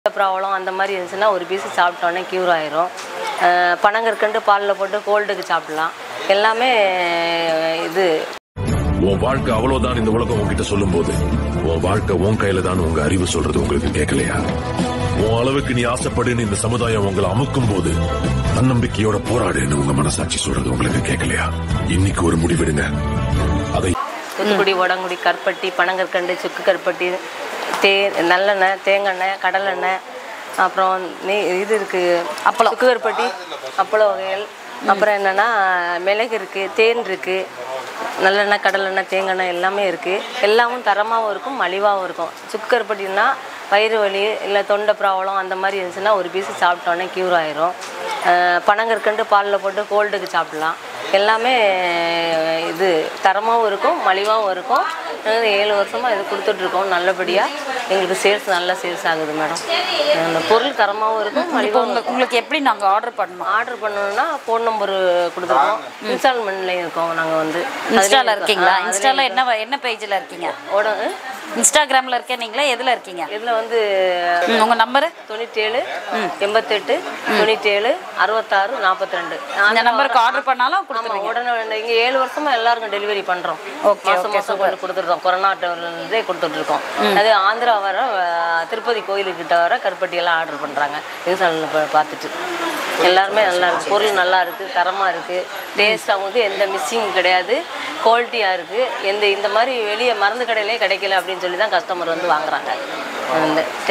problem அந்த மாதிரி இருந்துச்சுன்னா ஒரு பீஸ் சாப்பிட்டோன்னே க்யூர் ஆயிரும் அஹ் பனங்கற்கண்டு பாலில் போட்டு கோல்டுக்கு சாப்பிடலாம் எல்லாமே இது உன் வாழ்க்கை அவ்வளவுதான் இந்த உலகம் உன்கிட்ட சொல்லும் போது உன் வாழ்க்கை உன் கையில தான் உங்க அறிவு சொல்றது உங்களுக்கு கேட்கலையா உன் அளவுக்கு நீ ஆசைப்படுன்னு இந்த சமுதாயம் உங்களை அமுக்கும் போது தன்னம்பிக்கையோட போராடுன்னு உங்க மனசாட்சி சொல்றது உங்களுக்கு கேட்கலையா இன்னைக்கு ஒரு முடிவெடுங்க அதை தூத்துக்குடி உடங்குடி கருப்பட்டி பனங்கற்கண்டு சுக்கு கருப்பட்டி தே நல்லெண்ணெய் தேங்காய் கடலெண்ணெய் அப்புறம் நெய் இது இருக்குது அப்பளம் சுக்கு கருப்பட்டி அப்பளம் வகைகள் அப்புறம் என்னென்னா மிளகு இருக்குது தேன் இருக்குது நல்லெண்ணெய் கடலெண்ணெய் தேங்காய் எல்லாமே இருக்குது எல்லாமும் தரமாகவும் இருக்கும் மலிவாகவும் இருக்கும் சுக்கு கருப்பட்டின்னா வயிறு வலி இல்லை தொண்டை ப்ராப்ளம் அந்த மாதிரி இருந்துச்சுன்னா ஒரு பீஸ் சாப்பிட்டோன்னே க்யூர் ஆயிரும் அஹ் பனங்கற்கண்டு பாலில் போட்டு கோல்டுக்கு சாப்பிடலாம் எல்லாமே இது தரமாகவும் இருக்கும் மலிவாகவும் இருக்கும் நாங்கள் ஏழு வருஷமாக இது கொடுத்துட்ருக்கோம் நல்லபடியாக எங்களுக்கு சேல்ஸ் நல்லா சேல்ஸ் ஆகுது மேடம் அந்த பொருள் தரமாகவும் இருக்கும் இப்போ மலிவாகவும் உங்களுக்கு உங்களுக்கு எப்படி நாங்க ஆர்டர் பண்ணணும் ஆர்டர் பண்ணணும்னா ஃபோன் நம்பர் கொடுத்துருக்கோம் இன்ஸ்டால்மெண்ட்லேயும் இருக்கோம் நாங்கள் வந்து இன்ஸ்டால இருக்கீங்களா ஆ, இன்ஸ்டால அதுலயும் என்ன வ- என்ன பேஜ்ல இருக்கீங்க உட- இன்ஸ்டாகிராம்ல இருக்கீங்களா எதுல இருக்கீங்க இதில் வந்து ம், உங்க நம்பரு தொண்ணூற்றேழு எண்பத்தெட்டு தொண்ணூற்றேழு அறுபத்தாறு நாற்பத்தி ரெண்டு இந்த நம்பருக்கு ஆர்டர் பண்ணாலும் ஆமா கொடுத்துருவீங்க உடனே உடனே இங்க ஏழு வருஷமா எல்லாருக்கும் டெலிவரி பண்றோம் Okay, மாசம் okay, மாசம் கொண்டு கொடுத்துருக்கோம் கொரோனா இருந்தே கொடுத்துட்டு இருக்கோம் அது ஆந்திரா வர அஹ், திருப்பதி கோயிலுக்கிட்ட வர கருப்பட்டி எல்லாம் ஆர்டர் பண்றாங்க விவசாயிகள் பார்த்துட்டு எல்லாருமே நல்லா இருக்கு பொருள் நல்லா இருக்கு தரமா இருக்கு டேஸ்ட் அவங்களுக்கு எந்த மிஸ்ஸிங் கிடையாது குவாலிட்டியா இருக்கு எந்த இந்த மாதிரி வெளியே மருந்து கடையிலே கிடைக்கல அப்படின்னு சொல்லி தான் கஸ்டமர் வந்து வாங்குறாங்க அந்த